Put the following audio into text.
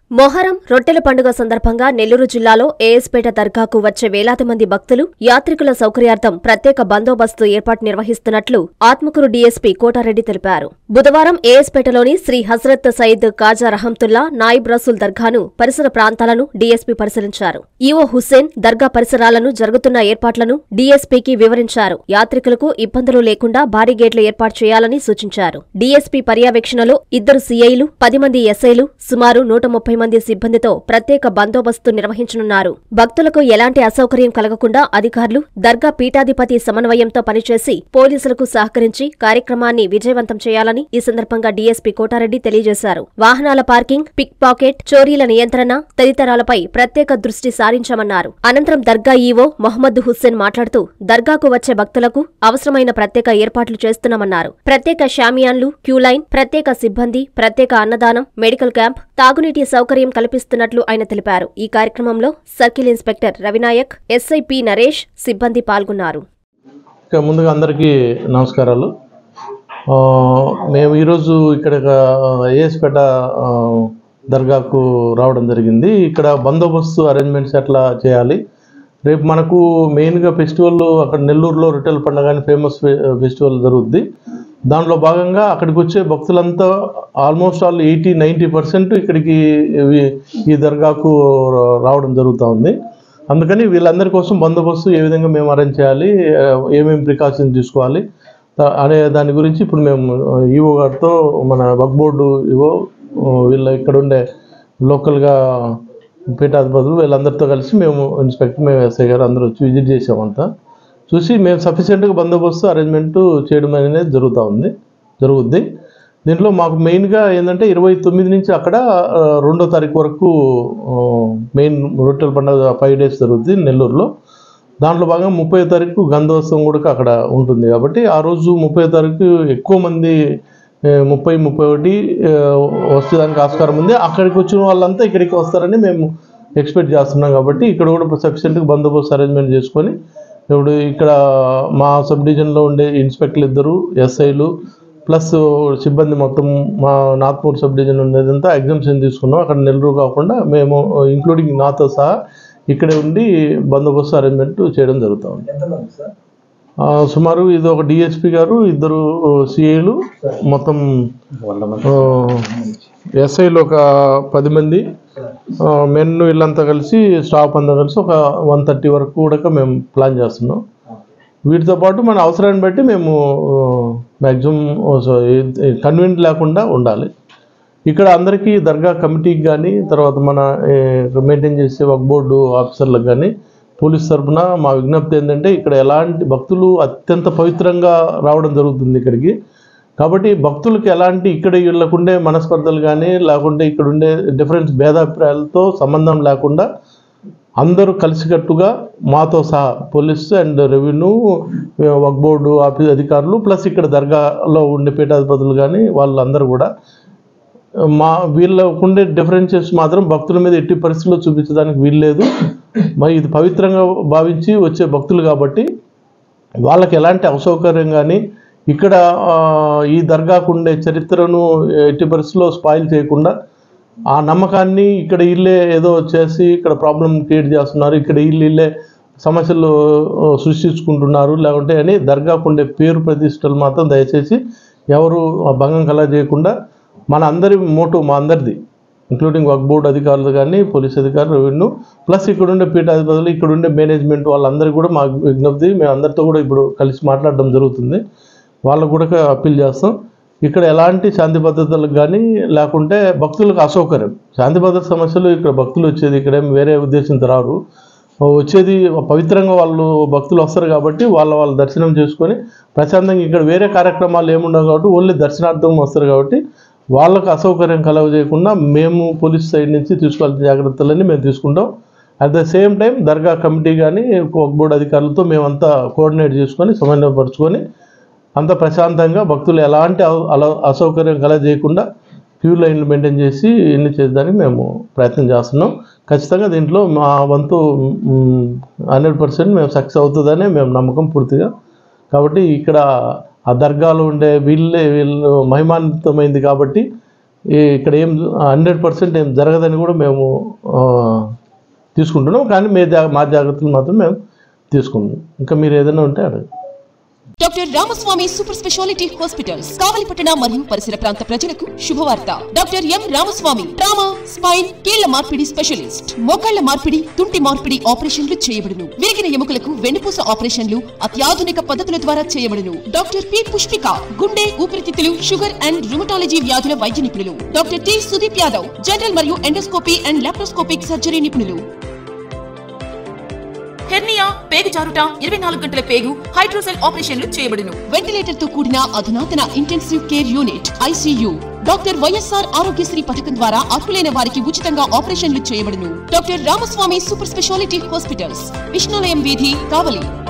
మొహరం రొట్టెల పండుగ సందర్భంగా నెల్లూరు జిల్లాలో ఏఎస్పేట దర్గాకు వచ్చే వేలాది మంది భక్తులు యాత్రికుల సౌకర్యార్థం ప్రత్యేక బందోబస్తు ఏర్పాటు నిర్వహిస్తున్నట్లు ఆత్మకూరు డీఎస్పీ కోటారెడ్డి తెలిపారు బుధవారం ఏఎస్పేటలోని శ్రీ హజరత్ సయీద్ కాజా రహంతుల్లా నాయిబ్ రసూల్ దర్గాను పరిసర ప్రాంతాలను డీఎస్పీ పరిశీలించారు ఈవో హుస్సేన్ దర్గా పరిసరాలను జరుగుతున్న ఏర్పాట్లను డీఎస్పీకి వివరించారు యాత్రికులకు ఇబ్బందులు లేకుండా భారీ గేట్లు ఏర్పాటు చేయాలని సూచించారు డీఎస్పీ పర్యవేక్షణలో ఇద్దరు సీఐలు పది మంది ఎస్ఐలు సుమారు నూట ముప్పై మంది సిబ్బందితో ప్రత్యేక బందోబస్తు నిర్వహించనున్నారు భక్తులకు ఎలాంటి అసౌకర్యం కలగకుండా అధికారులు దర్గా పీఠాధిపతి సమన్వయంతో పనిచేసి పోలీసులకు సహకరించి కార్యక్రమాన్ని విజయవంతం చేయాలని ఈ సందర్భంగా డీఎస్పీ కోటారెడ్డి తెలియజేశారు వాహనాల పార్కింగ్ పిక్ పాకెట్ చోరీల నియంత్రణ తదితరాలపై ప్రత్యేక దృష్టి సారించామన్నారు అనంతరం దర్గా ఈవో మొహమ్మద్ హుస్సేన్ మాట్లాడుతూ దర్గాకు వచ్చే భక్తులకు అవసరమైన ప్రత్యేక ఏర్పాట్లు చేస్తున్నామన్నారు ప్రత్యేక షామియాన్లు క్యూలైన్ ప్రత్యేక సిబ్బంది ప్రత్యేక అన్నదానం మెడికల్ క్యాంప్ తాగునీటి సౌకర్యం కల్పిస్తున్నట్లు ఆయన తెలిపారు ఈ కార్యక్రమంలో circle inspector Ravinayak S I P Naresh సిబ్బంది పాల్గొన్నారు ఇక ముందుగా అందరికీ నమస్కారాలు ఆ, మేము ఈరోజు ఇక్కడ ఏఎస్పేట ఆ, దర్గాకు రావడం జరిగింది ఇక్కడ బందోబస్తు అరేంజ్మెంట్స్ ఎట్లా చేయాలి రేపు మనకు మెయిన్గా ఫెస్టివల్ అక్కడ నెల్లూరులో రొట్టెల పండుగ అని ఫేమస్ ఫెస్టివల్ జరుగుద్ది దాంట్లో భాగంగా అక్కడికి వచ్చే భక్తులంతా almost all eighty ninety percent ఇక్కడికి ఇవి- ఈ దర్గాకు రావడం జరుగుతూ ఉంది అందుకని వీళ్ళందరి కోసం బందోబస్తు ఏ విధంగా మేము అరేంజ్ చేయాలి ఆ, ఏమేమి ప్రికాషన్స్ తీసుకోవాలి దా- అనే దాని గురించి ఇప్పుడు మేము ఈవో గారితో మన వక్ బోర్డు ఈవో ఆ, వీళ్ళ ఇక్కడ ఉండే లోకల్గా పీఠాధిపతులు వీళ్ళందరితో కలిసి మేము ఇన్స్పెక్టర్ మేము ఎస్ఐ గారు అందరూ వచ్చి విజిట్ చేసామంతా చూసి మేము సఫిషియెంట్గా బందోబస్తు అరేంజ్మెంట్ చేయడం అనేది జరుగుతూ ఉంది జరుగుద్ది దీంట్లో మాకు మెయిన్గా ఏంటంటే ఇరవై తొమ్మిది నుంచి అక్కడ ఆ, రెండో తారీఖు వరకు ఆ, మెయిన్ రొట్టెల పండుగ ఫైవ్ డేస్ జరుగుద్ది నెల్లూరులో దాంట్లో భాగంగా ముప్పై తారీఖు గంధోత్సవం కూడా అక్కడ ఉంటుంది కాబట్టి ఆ రోజు ముప్పై తారీఖు ఎక్కువ మంది ఆ, ముప్పై ముప్పై ఒకటి ఆ, వచ్చేదానికి ఆస్కారం ఉంది అక్కడికి వచ్చిన వాళ్ళంతా ఇక్కడికి వస్తారని మేము ఎక్స్పెక్ట్ చేస్తున్నాం కాబట్టి ఇక్కడ కూడా సఫిషియెంట్గా బందోబస్తు అరేంజ్మెంట్ చేసుకొని ఇప్పుడు ఇక్కడ మా సబ్ డివిజన్లో ఉండే ఇన్స్పెక్టర్లు ఇద్దరు ఎస్ఐలు ప్లస్ సిబ్బంది మొత్తం మా నాగ్పూర్ సబ్ డివిజన్ ఉండేదంతా ఎగ్జామ్షన్ తీసుకున్నాం అక్కడ నెల్లూరు కాకుండా మేము ఇంక్లూడింగ్ నాతో సహా ఇక్కడే ఉండి బందోబస్తు అరేంజ్మెంట్ చేయడం జరుగుతూ ఉంది ఆ, సుమారు ఇది ఒక డిఎస్పి గారు ఇద్దరు సిఐలు మొత్తం ఎస్ఐలు ఒక పది మంది మెన్ వీళ్ళంతా కలిసి స్టాఫ్ అంతా కలిసి ఒక వన్ థర్టీ వరకు కూడా మేము ప్లాన్ చేస్తున్నాం వీటితో పాటు మన అవసరాన్ని బట్టి మేము మ్యాక్సిమం కన్వీనియంట్ లేకుండా ఉండాలి ఇక్కడ అందరికీ దర్గా కమిటీకి కానీ తర్వాత మన మెయింటైన్ చేసే వక్ బోర్డు ఆఫీసర్లకు కానీ పోలీస్ తరఫున మా విజ్ఞప్తి ఏంటంటే ఇక్కడ ఎలాంటి భక్తులు అత్యంత పవిత్రంగా రావడం జరుగుతుంది ఇక్కడికి కాబట్టి భక్తులకు ఎలాంటి ఇక్కడ వీళ్ళకుండే మనస్పర్ధలు కానీ లేకుంటే ఇక్కడ ఉండే డిఫరెన్స్ భేదాభిప్రాయాలతో సంబంధం లేకుండా అందరూ కలిసికట్టుగా మాతో సహా police and revenue Waqf board office అధికారులు ప్లస్ ఇక్కడ దర్గాలో ఉండే పీఠాధిపతులు కానీ వాళ్ళందరూ కూడా మా వీళ్ళకు ఉండే డిఫరెన్షియస్ మాత్రం భక్తుల మీద ఎట్టి పరిస్థితుల్లో చూపించడానికి వీల్లేదు మరి ఇది పవిత్రంగా భావించి వచ్చే భక్తులు కాబట్టి వాళ్ళకి ఎలాంటి అసౌకర్యం కానీ ఇక్కడ ఆ, ఈ దర్గాకు ఉండే చరిత్రను ఎట్టి పరిస్థితుల్లో స్పాయిల్ చేయకుండా ఆ నమ్మకాన్ని ఇక్కడ ఇల్లే ఏదో చేసి ఇక్కడ ప్రాబ్లం క్రియేట్ చేస్తున్నారు ఇక్కడ ఇల్లు ఇల్లే సమస్యలు ఆ, సృష్టించుకుంటున్నారు లేకుంటే అని దర్గాకు ఉండే పేరు ప్రతిష్టలు మాత్రం దయచేసి ఎవరు ఆ భంగం కలగజేయకుండా మన అందరి మోటు మా అందరిది ఇంక్లూడింగ్ వర్క్ బోర్డు అధికారులు కానీ పోలీస్ అధికారులు రెవెన్యూ ప్లస్ ఇక్కడ ఉండే పీఠాధిపతులు ఇక్కడ ఉండే మేనేజ్మెంట్ వాళ్ళందరికీ కూడా మా విజ్ఞప్తి మేము అందరితో కూడా ఇప్పుడు కలిసి మాట్లాడడం జరుగుతుంది వాళ్ళకు కూడా అప్పీల్ చేస్తాం ఇక్కడ ఎలాంటి శాంతి భద్రతలకు కానీ లేకుంటే భక్తులకు అసౌకర్యం శాంతి భద్రత సమస్యలు ఇక్కడ భక్తులు వచ్చేది ఇక్కడ ఏం వేరే ఉద్దేశంతో రారు వచ్చేది పవిత్రంగా వాళ్ళు భక్తులు వస్తారు కాబట్టి వాళ్ళ వాళ్ళ దర్శనం చేసుకొని ప్రశాంతంగా ఇక్కడ వేరే కార్యక్రమాలు ఏముండవు కాబట్టి ఓన్లీ దర్శనార్థం వస్తారు కాబట్టి వాళ్ళకు అసౌకర్యం కలగజేయకుండా మేము పోలీస్ సైడ్ నుంచి తీసుకోవాల్సిన జాగ్రత్తలన్నీ మేము తీసుకుంటాం అట్ ద సేమ్ టైం దర్గా కమిటీ కానీ ఒక బోర్డు అధికారులతో మేమంతా కోఆర్డినేట్ చేసుకొని సమన్వయపరుచుకొని అంత ప్రశాంతంగా భక్తులు ఎలాంటి అవ- అల- అసౌకర్యం కలగజేయకుండా క్యూ లైన్లు మెయింటైన్ చేసి ఇన్ని చేసేదానికి మేము ప్రయత్నం చేస్తున్నాం ఖచ్చితంగా దీంట్లో మా వంతు హండ్రెడ్ పర్సెంట్ మేము సక్సెస్ అవుతుందని మేము నమ్మకం పూర్తిగా కాబట్టి ఇక్కడ ఆ దర్గాలో ఉండే వీళ్ళే వీళ్ళు మహిమాన్వితమైంది కాబట్టి ఈ- ఇక్కడ ఏం హండ్రెడ్ పర్సెంట్ ఏం జరగదని కూడా మేము ఆ, తీసుకుంటున్నాం కానీ మీ జా మా జాగ్రత్తలు మాత్రం మేము తీసుకుంటాం ఇంకా మీరు ఏదైనా ఉంటే అడగండి doctor Ramaswamy super speciality hospitals కావలిపట్టణ మరియు పరిసర ప్రాంత ప్రజలకు శుభవార్త doctor M Ramaswamy trauma spine కీళ్ల మార్పిడి స్పెషలిస్ట్ మోకాళ్ల మార్పిడి తుంటి మార్పిడి ఆపరేషన్లు చేయబడును విరిగిన ఎముకలకు వెన్నుపూస ఆపరేషన్లు అత్యాధునిక పద్ధతుల ద్వారా చేయబడును డాక్టర్ పి పుష్పిక గుండె ఊపిరితిత్తులు షుగర్ అండ్ రుమటాలజీ వ్యాధుల వైద్య నిపుణులు doctor T Sudeep Yadav general మరియు ఎండోస్కోపీ అండ్ లాప్రోస్కోపిక్ సర్జరీ నిపుణులు హెర్నియా పేగు జారుట ఇరవై నాలుగు గంటల పేగు హైడ్రోసెల్ ఆపరేషన్లు చేయబడును వెంటిలేటర్ తో కూడిన అధునాతన intensive care unit ICU doctor YSR Aarogyasri పథకం ద్వారా అర్హులైన వారికి ఉచితంగా ఆపరేషన్లు చేయబడును doctor Ramaswamy super speciality hospitals Vishnulayam వీధి కావలి